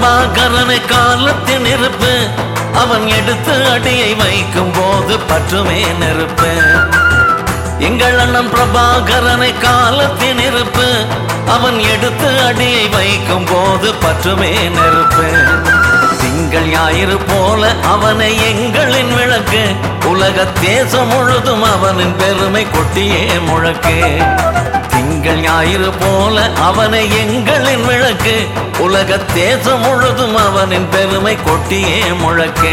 பிரபாகரனை காலத்தின் நெருப்பு அவன் எடுத்து அடியை வைக்கும் போது பற்றுமே நெருப்பு எங்கள் அண்ணன் பிரபாகரனை காலத்தின் நெருப்பு அவன் எடுத்து அடியை வைக்கும் போது பற்றுமே நெருப்பு திங்கள் ஞாயிறு போல அவனை எங்களின் விளக்கு உலக தேசம் முழுதும் அவனின் பெருமை கொட்டியே முழக்கு திங்கள் ஞாயிறு போல அவனை எங்களின் விளக்கு உலக தேசம் முழுதும் அவனின் பெருமை கொட்டியே முழக்கு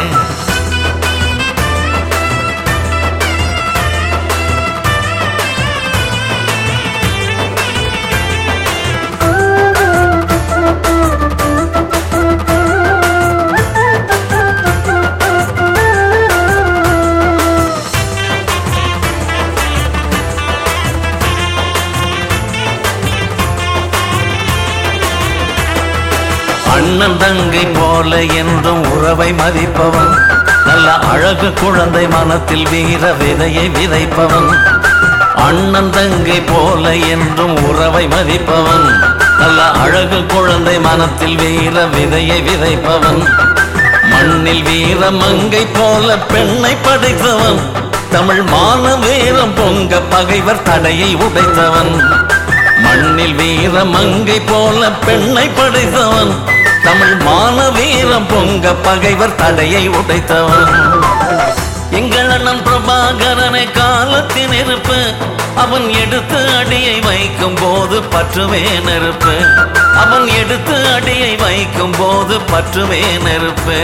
அண்ணன் தங்கை போல என்றும் உறவை மதிப்பவன் நல்ல அழகு குழந்தை மனத்தில் வீர விதையை விதைப்பவன் அண்ணன் தங்கை போல என்றும் உறவை மதிப்பவன் நல்ல அழகு குழந்தை மனத்தில் வீர விதையை விதைப்பவன் மண்ணில் வீர மங்கை போல பெண்ணை படைத்தவன் தமிழ் மான வீரம் பொங்க பகைவர் தடையை உடைத்தவன் மண்ணில் வீர மங்கை போல பெண்ணை படைத்தவன் தமிழ் மான வீரம் பொங்க பகைவர் தடையை உடைத்தவன் எங்கள் அண்ணன் பிரபாகரனை காலத்தின் இருப்பு அவன் எடுத்து அடியை வைக்கும் போது பற்றுவே நெருப்பு அவன் எடுத்து அடியை வைக்கும் போது பற்றுவே நெருப்பு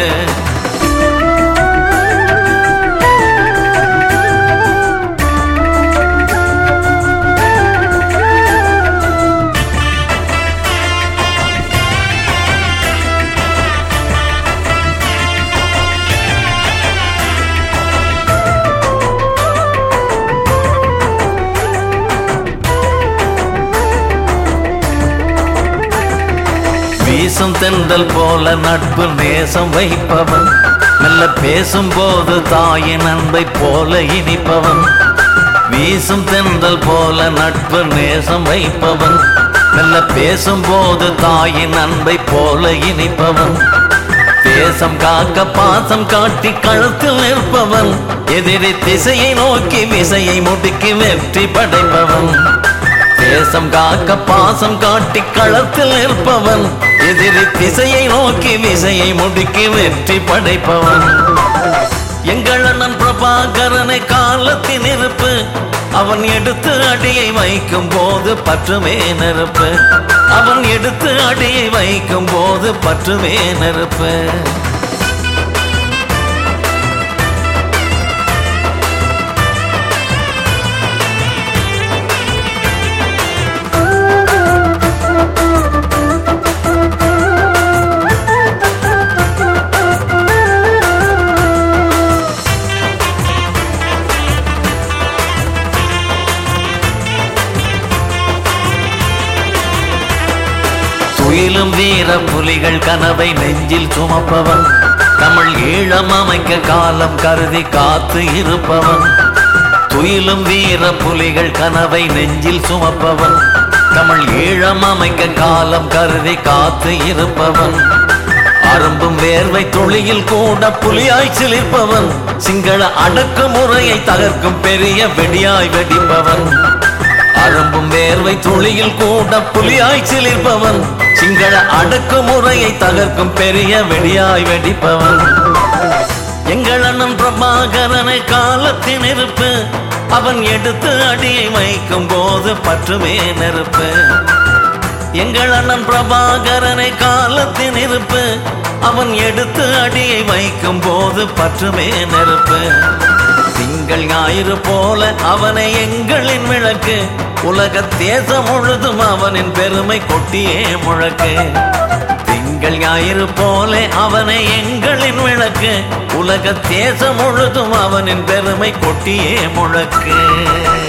வீசும் தென்றல் போல நட்பு நேசம் வைப்பவன் மெல்ல பேசும் போது தாயின் அன்பை போல இனிப்பவன் வீசும் தென்றல் போல நட்பு நேசம் வைப்பவன் மெல்ல பேசும் போது தாயின் அன்பை போல இனிப்பவன் தேசம் காக்க பாசம் காட்டி கழுத்தில் நிற்பவன் எதிரி திசையை நோக்கி விசையை முடுக்கி வெற்றி படைப்பவன் தேசம் காக்க பாசம் காட்டி களத்தில் நிற்பவன் எதிரி திசையை நோக்கி விசையை முடுக்கி வெற்றி படைப்பவன் எங்கள் அண்ணன் பிரபாகரனை காலத்தின் இருப்பு அவன் எடுத்து அடியை வைக்கும் போது பற்றுமே நெருப்பு அவன் எடுத்து அடியை வைக்கும் போது பற்றுமே நெருப்பு துயிலும் வீர புலிகள் கனவை நெஞ்சில் சுமப்பவன் தமிழ் ஈழம் அமைக்க காலம் கருதி காத்து இருப்பவன் துயிலும் வீர புலிகள் கனவை நெஞ்சில் சுமப்பவன் தமிழ் ஈழம் அமைக்க காலம் கருதி காத்து இருப்பவன் அரும்பும் வேர்வை துளியில் கூட புலியாய் சிலிர்ப்பவன் சிங்கள அடக்குமுறையை தகர்க்கும் பெரிய வெடியாய் வெடிப்பவன் அரும்பும் வேர்வை துளியில் கூட புலியாய் சிலிர்ப்பவன் சிங்கள அடக்குமுறையை தகர்க்கும் பெரிய வெடியாய் வெடிப்பவன் எங்கள் அண்ணன் பிரபாகரனை காலத்தின் இருப்பு அவன் எடுத்து அடியை வைக்கும் போது பற்றுமே நெருப்பு எங்கள் அண்ணன் பிரபாகரனை காலத்தின் இருப்பு அவன் எடுத்து அடியை வைக்கும் போது பற்றுமே நெருப்பு திங்கள் ஞாயிறு போல அவனை எங்களின் விளக்கு உலக தேசம் முழுதும் அவனின் பெருமை கொட்டியே முழக்கு திங்கள் ஞாயிறு போல அவனை எங்களின் விளக்கு உலக தேசம் முழுதும் அவனின் பெருமை கொட்டியே முழக்கு